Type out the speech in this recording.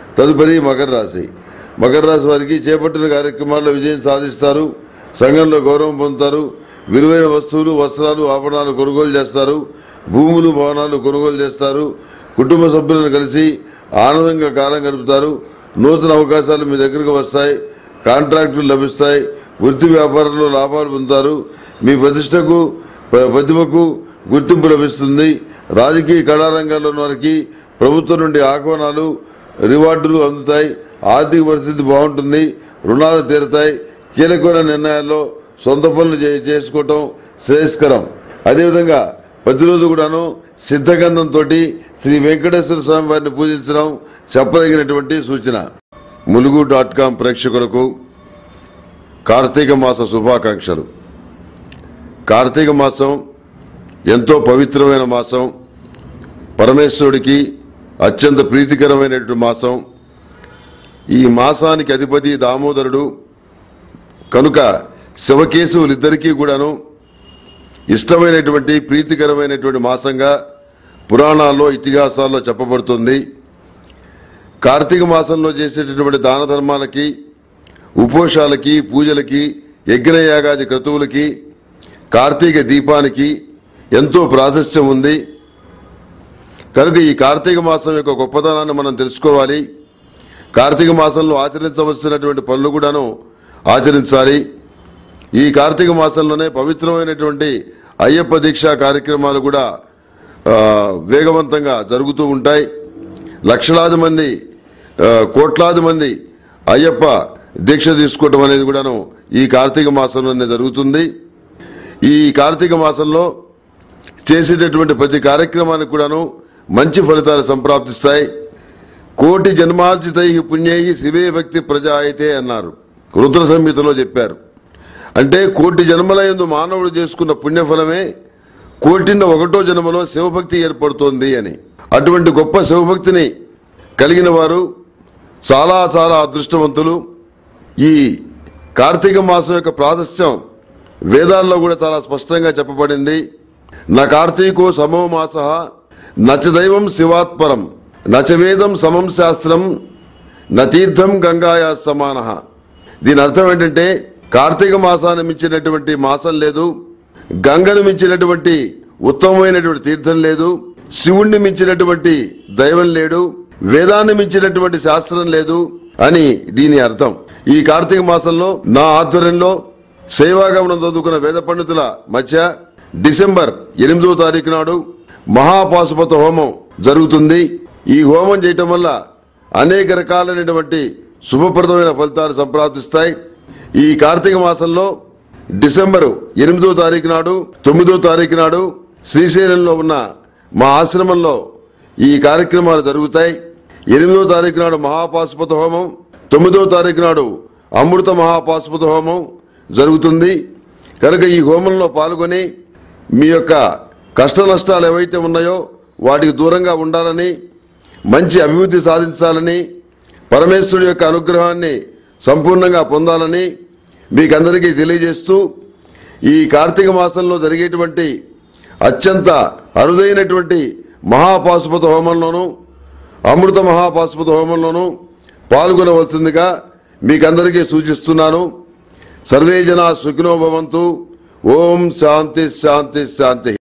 తదుపరి మకర రాశి మకర రాశి వారికి చేపట్టిన కార్యక్రమాల్లో విజయం సాధిస్తారు సంఘంలో గౌరవం పొందుతారు విలువైన వస్తువులు వస్త్రాలు ఆభరణాలు కొనుగోలు చేస్తారు భూములు భవనాలు కొనుగోలు చేస్తారు కుటుంబ సభ్యులను కలిసి ఆనందంగా కాలం గడుపుతారు నూతన అవకాశాలు మీ దగ్గరకు వస్తాయి కాంట్రాక్టులు లభిస్తాయి వృత్తి వ్యాపారంలో లాభాలు పొందుతారు మీ ప్రతిష్టకు ప- ప్రతిభకు గుర్తింపు లభిస్తుంది రాజకీయ కళారంగంలో ఉన్న వారికి ప్రభుత్వం నుండి ఆహ్వానాలు రివార్డులు అందుతాయి ఆర్థిక పరిస్థితి బాగుంటుంది రుణాలు తీరుతాయి కీలకమైన నిర్ణయాల్లో సొంత పనులు చే- చేసుకోవటం శ్రేయస్కరం అదేవిధంగా ప్రతిరోజు కూడాను సిద్ధగంధంతో శ్రీ వెంకటేశ్వర స్వామి వారిని పూజించడం చెప్పదగినటువంటి సూచన ములుగు డాట్ కాం ప్రేక్షకులకు కార్తీక మాస శుభాకాంక్షలు కార్తీక మాసం ఎంతో పవిత్రమైన మాసం పరమేశ్వరుడికి అత్యంత ప్రీతికరమైనటువంటి మాసం ఈ మాసానికి అధిపతి దామోదరుడు కనుక శివకేశవులిద్దరికీ కూడాను ఇష్టమైనటువంటి ప్రీతికరమైనటువంటి మాసంగా పురాణాల్లో ఇతిహాసాల్లో చెప్పబడుతుంది కార్తీక మాసంలో చేసేటటువంటి దాన ధర్మాలకి ఉపోషాలకి పూజలకి యజ్ఞయాగాది క్రతువులకి కార్తీక దీపానికి ఎంతో ప్రాశస్త్యం ఉంది కనుక ఈ కార్తీక మాసం యొక్క గొప్పతనాన్ని మనం తెలుసుకోవాలి కార్తీక మాసంలో ఆచరించవలసినటువంటి పనులు కూడాను ఆచరించాలి ఈ కార్తీక మాసంలోనే పవిత్రమైనటువంటి అయ్యప్ప దీక్ష కార్యక్రమాలు కూడా ఆ, వేగవంతంగా జరుగుతూ ఉంటాయి లక్షలాది మంది ఆ, కోట్లాది మంది అయ్యప్ప దీక్ష తీసుకోవటం అనేది కూడాను ఈ కార్తీక మాసంలోనే జరుగుతుంది ఈ కార్తీక మాసంలో చేసేటటువంటి ప్రతి కార్యక్రమానికి కూడాను మంచి ఫలితాలు సంప్రాప్తిస్తాయి కోటి జన్మార్జితై పుణ్యై శివే భక్తి ప్రజాయితే అన్నారు రుద్ర సంహితలో చెప్పారు అంటే కోటి జన్మల యందు మానవుడు చేసుకున్న పుణ్యఫలమే కోటిన్న ఒకటో జన్మలో శివభక్తి ఏర్పడుతోంది అని అటువంటి గొప్ప శివభక్తిని కలిగిన వారు చాలా చాలా అదృష్టవంతులు ఈ కార్తీక మాసం యొక్క ప్రాశస్త్యం వేదాల్లో కూడా చాలా స్పష్టంగా చెప్పబడింది నా కార్తీకో సమో మాస నచ దైవం శివాత్పరం నచ వేదం సమం శాస్త్రం న తీర్థం గంగాయా సమాన దీని అర్థం ఏంటంటే కార్తీక మాసాన్ని మించినటువంటి మాసం లేదు గంగను మించినటువంటి ఉత్తమమైనటువంటి తీర్థం లేదు శివుణ్ణి మించినటువంటి దైవం లేడు వేదాన్ని మించినటువంటి శాస్త్రం లేదు అని దీని అర్థం ఈ కార్తీక మాసంలో నా ఆధ్వర్యంలో సేవాగమనం చదువుకున్న వేద పండితుల మధ్య డిసెంబర్ ఎనిమిదో తారీఖు నాడు మహాపాశుపత హోమం జరుగుతుంది ఈ హోమం చేయటం వల్ల అనేక రకాలైనటువంటి శుభప్రదమైన ఫలితాలు సంప్రాప్తిస్తాయి ఈ కార్తీక మాసంలో డిసెంబరు ఎనిమిదో తారీఖు నాడు తొమ్మిదో తారీఖు నాడు శ్రీశైలంలో ఉన్న మా ఆశ్రమంలో ఈ కార్యక్రమాలు జరుగుతాయి ఎనిమిదో తారీఖు నాడు మహాపాశుపత హోమం తొమ్మిదో తారీఖు నాడు అమృత మహాపాశుపత హోమం జరుగుతుంది కనుక ఈ హోమంలో పాల్గొని మీ యొక్క కష్ట నష్టాలు ఏవైతే ఉన్నాయో వాటికి దూరంగా ఉండాలని మంచి అభివృద్ధి సాధించాలని పరమేశ్వరుడి యొక్క అనుగ్రహాన్ని సంపూర్ణంగా పొందాలని మీకందరికీ తెలియజేస్తూ ఈ కార్తీక మాసంలో జరిగేటువంటి అత్యంత అరుదైనటువంటి మహాపాశుపత హోమంలోనూ అమృత మహాపాశుపత హోమంలోనూ పాల్గొనవలసిందిగా మీకందరికీ సూచిస్తున్నాను సర్వే జనా సుఖినో భవంతు ఓం శాంతి శాంతి శాంతి